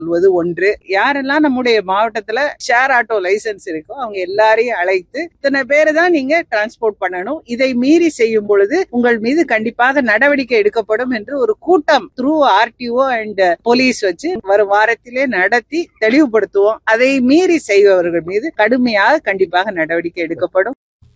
சொல்வது ஒன்று யாரெல்லாம் நம்முடைய மாவட்டத்துல ஷேர் ஆட்டோ லைசன்ஸ் இருக்கோ அவங்க எல்லாரையும் அழைத்து இத்தனை பேரை தான் நீங்க டிரான்ஸ்போர்ட் பண்ணணும் இதை மீறி செய்யும் பொழுது உங்கள் மீது கண்டிப்பாக நடவடிக்கை எடுக்கப்படும் என்று ஒரு கூட்டம் த்ரூ ஆர்டிஓ அண்ட் போலீஸ் வச்சு வரும் வாரத்திலே நடத்தி தெளிவுபடுத்துவோம் அதை மீறி செய்பவர்கள் மீது கடுமையாக கண்டிப்பாக நடவடிக்கை எடுக்கப்படும்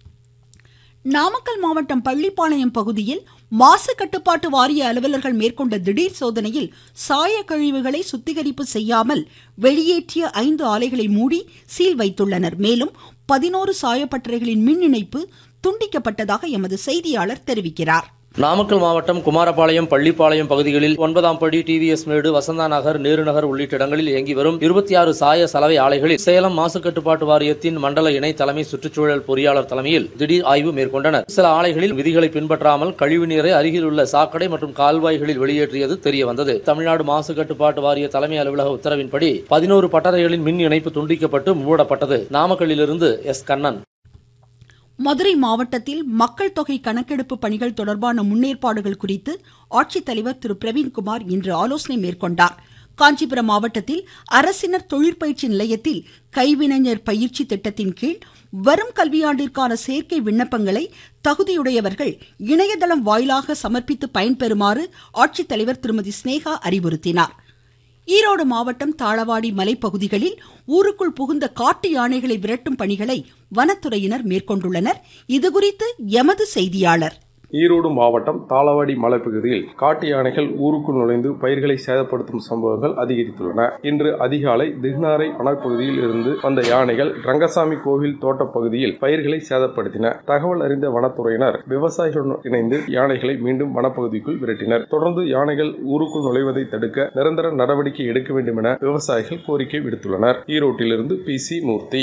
நாமக்கல் மாவட்டம் பள்ளிப்பாளையம் பகுதியில் மாசு கட்டுப்பாட்டு வாரிய அலுவலர்கள் மேற்கொண்ட திடீர் சோதனையில் சாய கழிவுகளை சுத்திகரிப்பு செய்யாமல் வெளியேற்றிய ஐந்து ஆலைகளை மூடி சீல் வைத்துள்ளனர் மேலும் பதினோரு சாயப்பட்டறைகளின் மின் இணைப்பு துண்டிக்கப்பட்டதாக எமது செய்தியாளர் தெரிவிக்கிறார் நாமக்கல் மாவட்டம் குமாரபாளையம் பள்ளிப்பாளையம் பகுதிகளில் ஒன்பதாம் படி டிவிஎஸ் மேடு வசந்தா நகர் நேரு நகர் உள்ளிட்ட இடங்களில் இயங்கி வரும் இருபத்தி ஆறு சாய சலவை ஆலைகளில் சேலம் மாசு கட்டுப்பாட்டு வாரியத்தின் மண்டல இணை தலைமை சுற்றுச்சூழல் பொறியாளர் தலைமையில் திடீர் ஆய்வு மேற்கொண்டனர் சில ஆலைகளில் விதிகளை பின்பற்றாமல் கழிவு நீரை அருகில் உள்ள சாக்கடை மற்றும் கால்வாய்களில் வெளியேற்றியது தெரிய வந்தது தமிழ்நாடு மாசு கட்டுப்பாட்டு வாரிய தலைமை அலுவலக உத்தரவின்படி பதினோரு பட்டறைகளின் மின் இணைப்பு துண்டிக்கப்பட்டு மூடப்பட்டது நாமக்கல்லிலிருந்து எஸ் கண்ணன் மதுரை மாவட்டத்தில் மக்கள் தொகை கணக்கெடுப்பு பணிகள் தொடர்பான முன்னேற்பாடுகள் குறித்து ஆட்சித்தலைவர் திரு பிரவீன்குமார் இன்று ஆலோசனை மேற்கொண்டார் காஞ்சிபுரம் மாவட்டத்தில் அரசினர் தொழிற்பயிற்சி நிலையத்தில் கைவினைஞர் பயிற்சி திட்டத்தின் கீழ் வரும் கல்வியாண்டிற்கான சேர்க்கை விண்ணப்பங்களை தகுதியுடையவர்கள் இணையதளம் வாயிலாக சமர்ப்பித்து பயன்பெறுமாறு ஆட்சித்தலைவர் திருமதி ஸ்னேகா அறிவுறுத்தினார் ஈரோடு மாவட்டம் தாளவாடி மலைப்பகுதிகளில் ஊருக்குள் புகுந்த காட்டு யானைகளை விரட்டும் பணிகளை வனத்துறையினர் மேற்கொண்டுள்ளனர் இதுகுறித்து எமது செய்தியாளர் ஈரோடு மாவட்டம் தாளவாடி மலைப்பகுதியில் காட்டு யானைகள் ஊருக்குள் நுழைந்து பயிர்களை சேதப்படுத்தும் சம்பவங்கள் அதிகரித்துள்ளன இன்று அதிகாலை திக்னாரை வனப்பகுதியில் இருந்து வந்த யானைகள் ரங்கசாமி கோவில் தோட்ட பகுதியில் பயிர்களை சேதப்படுத்தின தகவல் அறிந்த வனத்துறையினர் விவசாயிகளுடன் இணைந்து யானைகளை மீண்டும் வனப்பகுதிக்குள் விரட்டினர் தொடர்ந்து யானைகள் ஊருக்குள் நுழைவதை தடுக்க நிரந்தர நடவடிக்கை எடுக்க வேண்டும் என விவசாயிகள் கோரிக்கை விடுத்துள்ளனர் ஈரோட்டிலிருந்து பி சி மூர்த்தி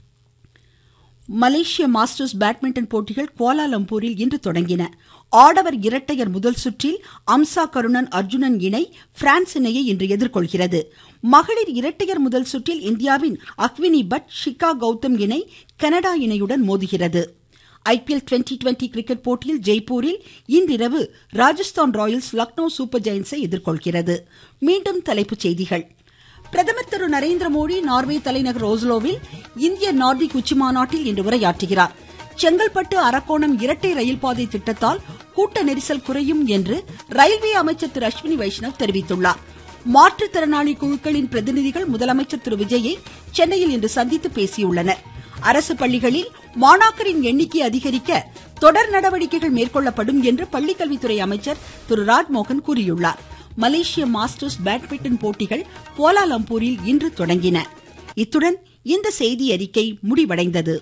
மலேசிய மாஸ்டர்ஸ் பேட்மிண்டன் போட்டிகள் கோலாலம்பூரில் இன்று தொடங்கின ஆடவர் இரட்டையர் முதல் சுற்றில் அம்சா கருணன் அர்ஜுனன் இணை பிரான்ஸ் இணையை இன்று எதிர்கொள்கிறது மகளிர் இரட்டையர் முதல் சுற்றில் இந்தியாவின் அக்வினி பட் ஷிகா கௌதம் இணை கனடா இணையுடன் மோதுகிறது ஐபிஎல் டுவெண்டி டுவெண்டி கிரிக்கெட் போட்டியில் ஜெய்ப்பூரில் இன்றிரவு ராஜஸ்தான் ராயல்ஸ் லக்னோ சூப்பர் ஜெயின்ஸை எதிர்கொள்கிறது மீண்டும் தலைப்புச் செய்திகள் பிரதமர் திரு நரேந்திர மோடி நார்வே தலைநகர் ஓஸ்லோவில் இந்திய நார்டிக் உச்சி மாநாட்டில் இன்று உரையாற்றுகிறார் செங்கல்பட்டு அரக்கோணம் இரட்டை ரயில் பாதை திட்டத்தால் கூட்ட நெரிசல் குறையும் என்று ரயில்வே அமைச்சர் திரு அஸ்வினி வைஷ்ணவ் தெரிவித்துள்ளார் மாற்றுத்திறனாளி குழுக்களின் பிரதிநிதிகள் முதலமைச்சர் திரு விஜயை சென்னையில் இன்று சந்தித்து பேசியுள்ளனர் அரசு பள்ளிகளில் மாணாக்கரின் எண்ணிக்கை அதிகரிக்க தொடர் நடவடிக்கைகள் மேற்கொள்ளப்படும் என்று பள்ளிக்கல்வித்துறை அமைச்சர் திரு ராஜ்மோகன் கூறியுள்ளார் மலேசிய மாஸ்டர்ஸ் பேட்மிண்டன் போட்டிகள் கோலாலம்பூரில் இன்று தொடங்கின இத்துடன் இந்த செய்தி அறிக்கை முடிவடைந்தது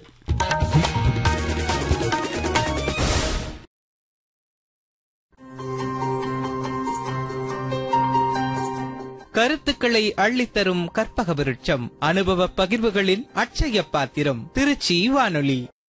கருத்துக்களை அள்ளித்தரும் கற்பக விருட்சம் அனுபவ பகிர்வுகளின் அட்சய பாத்திரம் திருச்சி வானொலி